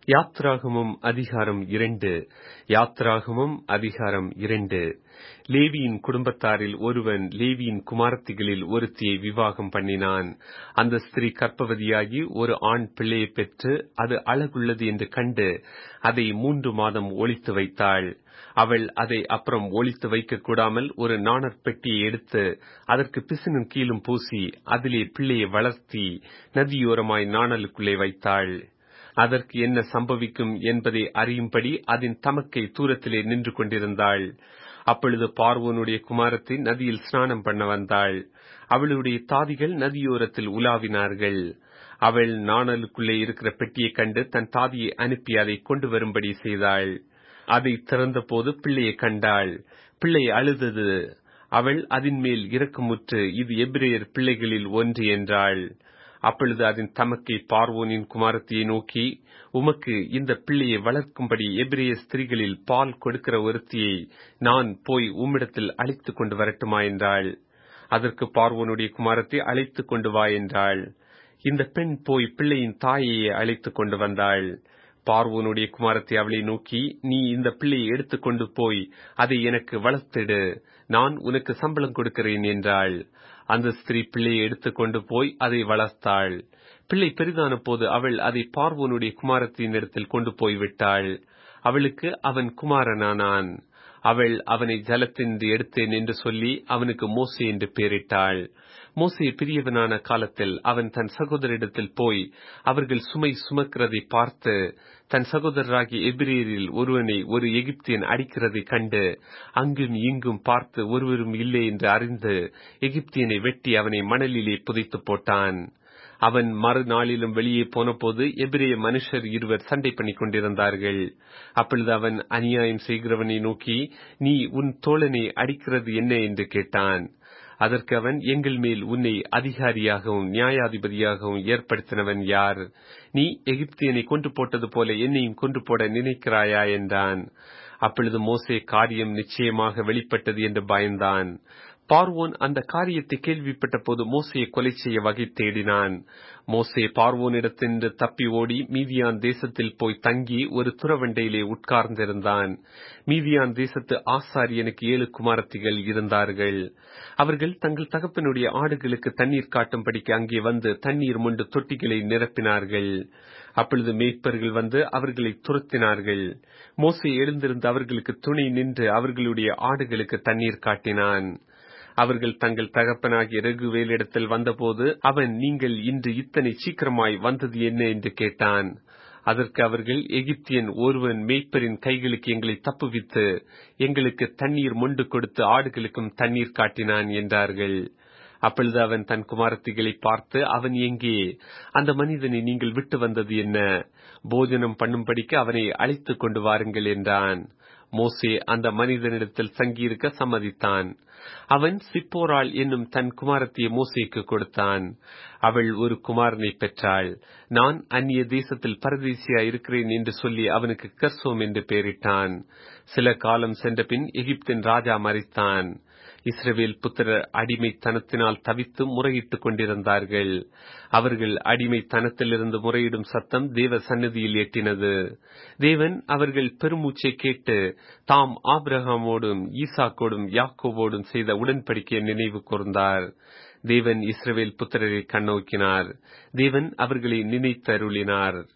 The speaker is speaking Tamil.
யாத்ராகமம் அதிகாரம் இரண்டு யாத்ராகமம் அதிகாரம் இரண்டு லேவியின் குடும்பத்தாரில் ஒருவன் லேவியின் குமாரத்திகளில் ஒருத்தியை விவாகம் பண்ணினான் அந்த ஸ்திரீ கர்ப்பவதியாகி ஒரு ஆண் பிள்ளையைப் பெற்று அது அழகுள்ளது என்று கண்டு அதை மூன்று மாதம் ஒளித்து வைத்தாள் அவள் அதை அப்புறம் ஒளித்து வைக்க கூடாமல் ஒரு நாணற் பெட்டியை எடுத்து அதற்கு பிசினும் கீழும் பூசி அதிலே பிள்ளையை வளர்த்தி நதியோரமாய் நாணலுக்குள்ளே வைத்தாள் அதற்கு என்ன சம்பவிக்கும் என்பதை அறியும்படி அதன் தமக்கை தூரத்திலே நின்று கொண்டிருந்தாள் அப்பொழுது பார்வோனுடைய குமாரத்தை நதியில் ஸ்நானம் பண்ண வந்தாள் அவளுடைய தாதிகள் நதியோரத்தில் உலாவினார்கள் அவள் நாணலுக்குள்ளே இருக்கிற பெட்டியைக் கண்டு தன் தாதியை அனுப்பி அதை கொண்டு வரும்படி செய்தாள் அதை திறந்தபோது பிள்ளையை கண்டாள் பிள்ளை அழுதது அவள் அதன் மேல் இரக்கமுற்று இது எபிரேயர் பிள்ளைகளில் ஒன்று என்றாள் அப்பொழுது அதன் தமக்கை பார்வோனின் குமாரத்தியை நோக்கி உமக்கு இந்த பிள்ளையை வளர்க்கும்படி எபிரேய ஸ்திரீகளில் பால் கொடுக்கிற ஒருத்தியை நான் போய் உம்மிடத்தில் அழைத்துக் கொண்டு வரட்டுமா என்றாள் அதற்கு பார்வோனுடைய குமாரத்தை அழைத்துக் கொண்டு வா என்றாள் இந்த பெண் போய் பிள்ளையின் தாயையே அழைத்துக் கொண்டு வந்தாள் பார்வோனுடைய குமாரத்தை அவளை நோக்கி நீ இந்த பிள்ளையை எடுத்துக்கொண்டு போய் அதை எனக்கு வளர்த்திடு நான் உனக்கு சம்பளம் கொடுக்கிறேன் என்றாள் அந்த ஸ்திரீ பிள்ளையை எடுத்துக்கொண்டு போய் அதை வளர்த்தாள் பிள்ளை பெரிதான போது அவள் அதை பார்வோனுடைய குமாரத்தின் இடத்தில் கொண்டு போய் விட்டாள் அவளுக்கு அவன் குமாரனானான் அவள் அவனை ஜலத்தின்றி எடுத்தேன் என்று சொல்லி அவனுக்கு மோசே என்று பெயரிட்டாள் மோசே பிரியவனான காலத்தில் அவன் தன் சகோதரிடத்தில் போய் அவர்கள் சுமை சுமக்கிறதை பார்த்து தன் சகோதரராகிய எபிரேரில் ஒருவனை ஒரு எகிப்தியன் அடிக்கிறதை கண்டு அங்கும் இங்கும் பார்த்து ஒருவரும் இல்லை என்று அறிந்து எகிப்தியனை வெட்டி அவனை மணலிலே புதைத்து போட்டான் அவன் மறுநாளிலும் வெளியே போனபோது எபிரேய மனுஷர் இருவர் சண்டை பண்ணிக் கொண்டிருந்தார்கள் அப்பொழுது அவன் அநியாயம் செய்கிறவனை நோக்கி நீ உன் தோழனை அடிக்கிறது என்ன என்று கேட்டான் அதற்கு அவன் எங்கள் மேல் உன்னை அதிகாரியாகவும் நியாயாதிபதியாகவும் ஏற்படுத்தினவன் யார் நீ எகிப்தியனை கொன்று போட்டது போல என்னையும் கொன்று போட நினைக்கிறாயா என்றான் அப்பொழுது மோசே காரியம் நிச்சயமாக வெளிப்பட்டது என்று பயந்தான் பார்வோன் அந்த காரியத்தை கேள்விப்பட்ட போது மோசையை கொலை செய்ய வகை தேடினான் மோசே பார்வோனிடத்தின்று தப்பி ஓடி மீதியான் தேசத்தில் போய் தங்கி ஒரு துறவண்டையிலே உட்கார்ந்திருந்தான் மீதியான் தேசத்து ஆசாரியனுக்கு ஏழு குமாரத்திகள் இருந்தார்கள் அவர்கள் தங்கள் தகப்பனுடைய ஆடுகளுக்கு தண்ணீர் காட்டும்படிக்கு அங்கே வந்து தண்ணீர் முண்டு தொட்டிகளை நிரப்பினார்கள் அப்பொழுது மேய்ப்பர்கள் வந்து அவர்களை துரத்தினார்கள் மோசை எழுந்திருந்து அவர்களுக்கு துணை நின்று அவர்களுடைய ஆடுகளுக்கு தண்ணீர் காட்டினான் அவர்கள் தங்கள் தகப்பனாகிய ரகுவேலிடத்தில் வந்தபோது அவன் நீங்கள் இன்று இத்தனை சீக்கிரமாய் வந்தது என்ன என்று கேட்டான் அதற்கு அவர்கள் எகிப்தியன் ஒருவன் மேய்ப்பரின் கைகளுக்கு எங்களை தப்புவித்து எங்களுக்கு தண்ணீர் மொண்டு கொடுத்து ஆடுகளுக்கும் தண்ணீர் காட்டினான் என்றார்கள் அப்பொழுது அவன் தன் குமாரத்திகளை பார்த்து அவன் எங்கே அந்த மனிதனை நீங்கள் விட்டு வந்தது என்ன போஜனம் பண்ணும்படிக்கு அவனை அழைத்துக் கொண்டு வாருங்கள் என்றான் மோசே அந்த மனிதனிடத்தில் தங்கியிருக்க சம்மதித்தான் அவன் சிப்போராள் என்னும் தன் குமாரத்திய மோசேக்கு கொடுத்தான் அவள் ஒரு குமாரனை பெற்றாள் நான் அந்நிய தேசத்தில் பரதேசியா இருக்கிறேன் என்று சொல்லி அவனுக்கு கர்சோம் என்று பெயரிட்டான் சில காலம் சென்ற பின் எகிப்தின் ராஜா மறித்தான் இஸ்ரவேல் புத்திரர் அடிமைத்தனத்தினால் தவித்து முறையிட்டுக் கொண்டிருந்தார்கள் அவர்கள் அடிமைத்தனத்திலிருந்து முறையிடும் சத்தம் தேவ சன்னதியில் எட்டினது தேவன் அவர்கள் பெருமூச்சை கேட்டு தாம் ஆபிரகாமோடும் ஈசாக்கோடும் யாக்கோவோடும் செய்த உடன்படிக்கையை நினைவு கூர்ந்தார் தேவன் இஸ்ரவேல் புத்திரரை கண்ணோக்கினார் தேவன் அவர்களை நினைத்தருளினார்